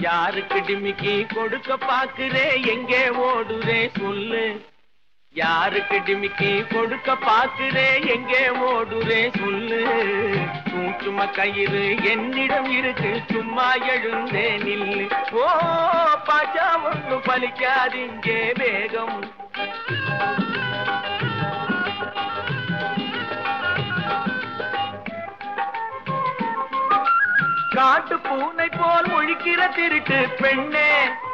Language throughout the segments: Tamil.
யாருக்கு டிமிக்கி கொடுக்க பாக்குறே எங்கே ஓடுறே சொல்லு யாருக்கு டிமிக்கி கொடுக்க பாக்குறே எங்கே ஓடுறே சொல்லு சும்மா கயிறு என்னிடம் இருக்கு சும்மா எழுந்தே நில்லு ஓ பாச்சா ஒண்ணு பலிக்காதிங்கே வேகம் காட்டு பூனை போல் முழிக்கிற திருட்டு பெண்ணே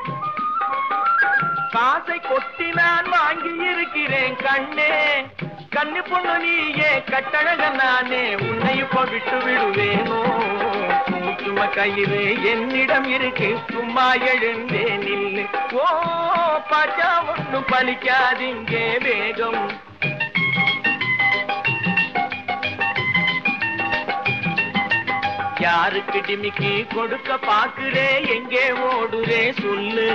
காசை கொட்டி நான் வாங்கி இருக்கிறேன் கண்ணே கண்ணு பொண்ணு நீயே கட்டழக நானே உன்னை இப்ப விட்டு விடுவேனோ சும்மா கயிறு என்னிடம் இருக்கு சும்மா எழுந்தே நில்லு ஓ பாச்சா ஒண்ணு பலிக்காதீங்கே வேகம் யாருக்கு டிமிக்கி கொடுக்க பாக்குறே எங்கே ஓடுறே சொல்லு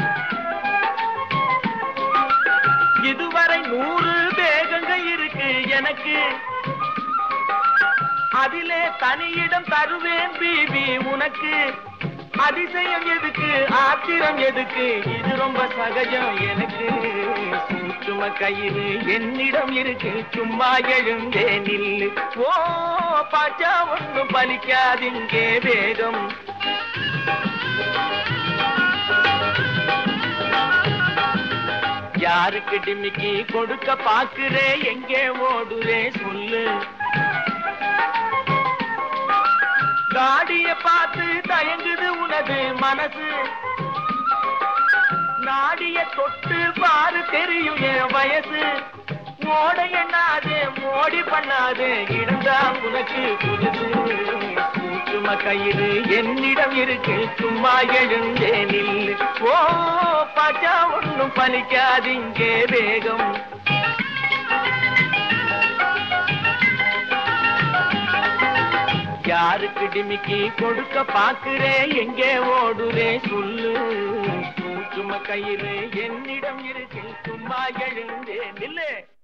இதுவரை நூறு வேகங்க இருக்கு எனக்கு அதிலே தனியிடம் தருவேன் பிபி உனக்கு அதிசயம் எதுக்கு ஆத்திரம் எதுக்கு இது ரொம்ப சகஜம் எனக்கு சும்மா கயிறு என்னிடம் இருக்கு சும்மா எழுந்தே நில்லு ஓ பாச்சா ஒண்ணு பலிக்காதிங்கே வேகம் யாருக்கு டிமிக்கி கொடுக்க பாக்குறே எங்கே ஓடுறே சொல்லு காடிய பார்த்து தயங்குது உனது மனசு நாடிய தொட்டு பாரு தெரியும் என் வயசு ஓட எண்ணாது மோடி பண்ணாது இடம்தான் உனக்கு புதுசு சும்மா கயிறு என்னிடம் இருக்கு சும்மா எழுந்தே நில்லு ஓ பாச்சா ஒண்ணும் பலிக்காதிங்கே வேகம் யாருக்கு டிமிக்கி கொடுக்க பாக்குறே எங்கே ஓடுறே சொல்லு சும்மா கயிறு என்னிடம் இருக்கு சும்மா எழுந்தே நில்லு